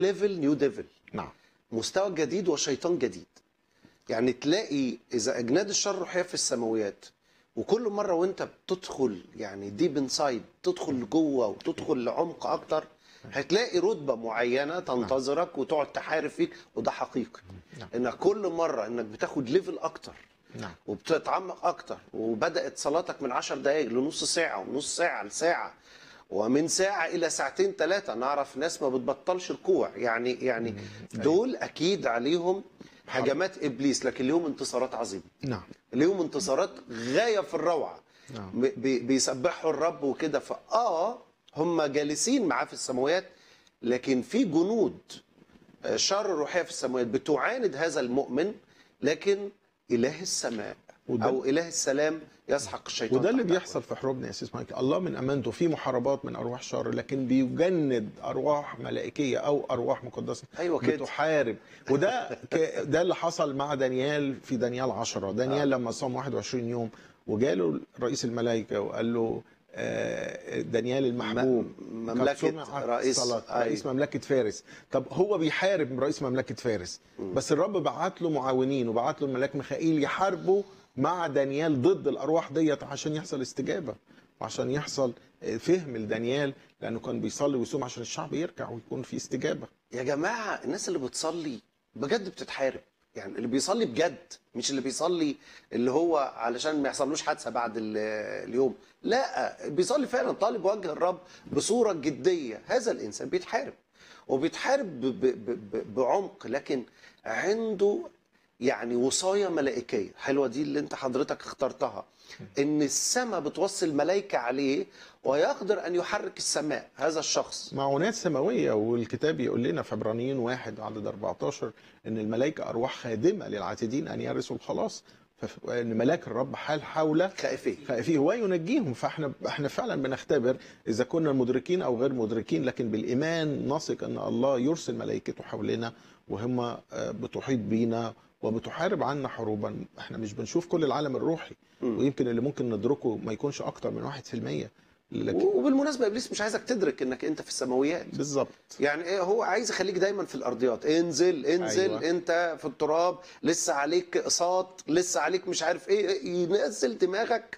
ليفل نيو ديفل نعم مستوى جديد وشيطان جديد يعني تلاقي اذا اجناد الشر الروحيه في السماويات وكل مره وانت بتدخل يعني ديب انسايد تدخل لجوه وتدخل لعمق اكتر هتلاقي رتبه معينه تنتظرك وتقعد تحارب فيك وده حقيقي نعم. انك كل مره انك بتاخد ليفل اكتر نعم وبتتعمق اكتر وبدات صلاتك من 10 دقائق لنص ساعه ونص ساعه لساعه ومن ساعه الى ساعتين ثلاثه نعرف ناس ما بتبطلش ركوع يعني يعني دول اكيد عليهم هجمات ابليس لكن ليهم انتصارات عظيمه نعم ليهم انتصارات غايه في الروعه نعم. ب- بي- بيسبحوا الرب وكده فاه هم جالسين معاه في السماوات لكن في جنود آه، شر الروحيه في السماوات بتعاند هذا المؤمن لكن اله السماء وده- او اله السلام يسحق الشيطان وده اللي تحت بيحصل في حروبنا يا سيس مايكل الله من امانته في محاربات من ارواح شر لكن بيجند ارواح ملائكيه او ارواح مقدسه أيوة كده. بتحارب وده ك... ده اللي حصل مع دانيال في دانيال 10 دانيال آه. لما صام 21 يوم وجاله رئيس الملائكه وقال له آه، دانيال المحبوب م- قد مملكة سمعت رئيس- صلاة أيوة. رئيس مملكه فارس طب هو بيحارب رئيس مملكه فارس بس الرب بعت له معاونين وبعت له الملاك ميخائيل يحاربوا مع دانيال ضد الارواح ديت عشان يحصل استجابه وعشان يحصل فهم لدانيال لانه كان بيصلي ويصوم عشان الشعب يركع ويكون في استجابه يا جماعه الناس اللي بتصلي بجد بتتحارب يعني اللي بيصلي بجد مش اللي بيصلي اللي هو علشان ما يحصلوش حادثه بعد ال- اليوم لا بيصلي فعلا طالب وجه الرب بصوره جديه هذا الانسان بيتحارب وبيتحارب ب- ب- ب- بعمق لكن عنده يعني وصايه ملائكيه حلوه دي اللي انت حضرتك اخترتها ان السماء بتوصل ملائكه عليه ويقدر ان يحرك السماء هذا الشخص معونات سماويه والكتاب يقول لنا في عبرانيين واحد عدد 14 ان الملائكه ارواح خادمه للعاتدين ان يرثوا الخلاص فف- ان ملاك الرب حال حول خائفين خائفين وينجيهم فاحنا احنا فعلا بنختبر اذا كنا مدركين او غير مدركين لكن بالايمان نثق ان الله يرسل ملائكته حولنا وهم آه، بتحيط بينا وبتحارب عنا حروبا احنا مش بنشوف كل العالم الروحي مم. ويمكن اللي ممكن ندركه ما يكونش اكتر من 1% لكن وبالمناسبه ابليس مش عايزك تدرك انك انت في السماويات بالظبط يعني ايه هو عايز يخليك دايما في الارضيات انزل انزل أيوة. أيوة. انت في التراب لسه عليك اقساط لسه عليك مش عارف ايه ينزل دماغك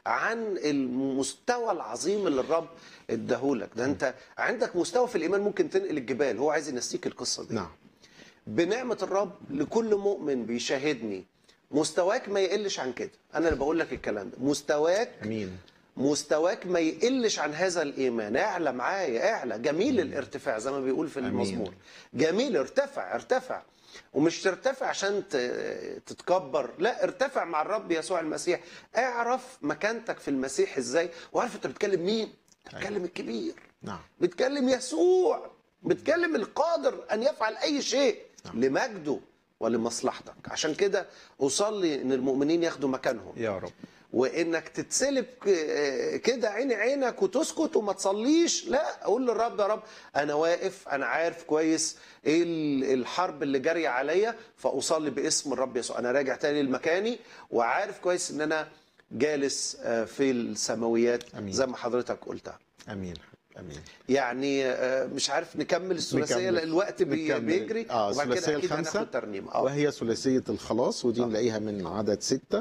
عن المستوى العظيم اللي الرب اداهولك ده انت عندك مستوى في الايمان ممكن تنقل الجبال هو عايز ينسيك القصه دي نعم بنعمه الرب لكل مؤمن بيشاهدني مستواك ما يقلش عن كده انا اللي بقول لك الكلام ده مستواك امين مستواك ما يقلش عن هذا الايمان اعلى معايا اعلى جميل الارتفاع زي ما بيقول في أمين. المزمور جميل ارتفع ارتفع ومش ترتفع عشان ت- تتكبر لا ارتفع مع الرب يسوع المسيح اعرف مكانتك في المسيح ازاي وعارف انت بتكلم مين بتكلم الكبير نعم بتكلم يسوع بتكلم القادر ان يفعل اي شيء نعم. لمجده ولمصلحتك عشان كده اصلي ان المؤمنين ياخدوا مكانهم يا رب وانك تتسلب ك- كده عيني عينك وتسكت وما تصليش لا اقول للرب يا رب انا واقف انا عارف كويس ايه ال- الحرب اللي جاريه عليا فاصلي باسم الرب يسوع انا راجع تاني لمكاني وعارف كويس ان انا جالس آه، في السماويات أمين. زي ما حضرتك قلتها امين امين يعني آه، مش عارف نكمل الثلاثيه نكمل. لان الوقت بي- نكمل. بيجري اه وبعد كده الثلاثيه اكيد الخمسه هناخد ترنيم اه وهي ثلاثيه الخلاص ودي آه. نلاقيها من عدد ستة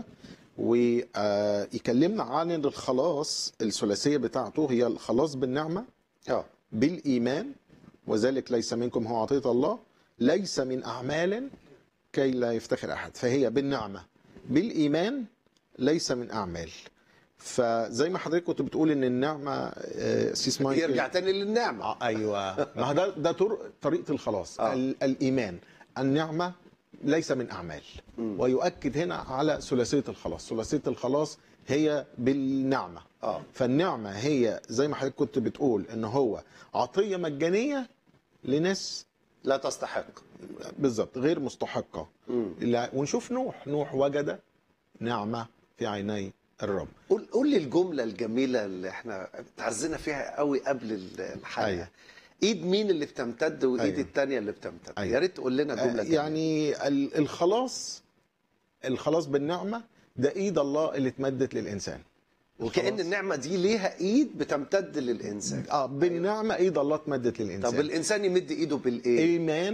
ويكلمنا عن الخلاص الثلاثيه بتاعته هي الخلاص بالنعمه اه بالايمان وذلك ليس منكم هو عطيه الله ليس من اعمال كي لا يفتخر احد فهي بالنعمه بالايمان ليس من اعمال فزي ما حضرتك كنت بتقول ان النعمه آه، سيس مايكل يرجع تاني للنعمه آه، ايوه ما هو ده ده طرق طريقه الخلاص آه. ال- الايمان النعمه ليس من اعمال مم. ويؤكد هنا على ثلاثيه الخلاص ثلاثيه الخلاص هي بالنعمه اه فالنعمه هي زي ما حضرتك كنت بتقول ان هو عطيه مجانيه لناس لا تستحق بالظبط غير مستحقه مم. لا ونشوف نوح نوح وجد نعمه في عيني الرب قول قول لي الجملة الجميلة اللي احنا اتعزينا فيها قوي قبل الحلقة أيوة. ايد مين اللي بتمتد وايد أيوة. التانية اللي بتمتد أيوة. يا ريت تقول لنا جملة آه، جميلة. يعني ال- الخلاص الخلاص بالنعمه ده ايد الله اللي اتمدت للانسان وكأن خلاص. النعمة دي ليها ايد بتمتد للإنسان اه بالنعمه ايد الله اتمدت للانسان طب الإنسان يمد ايده بالإيه؟ ايمان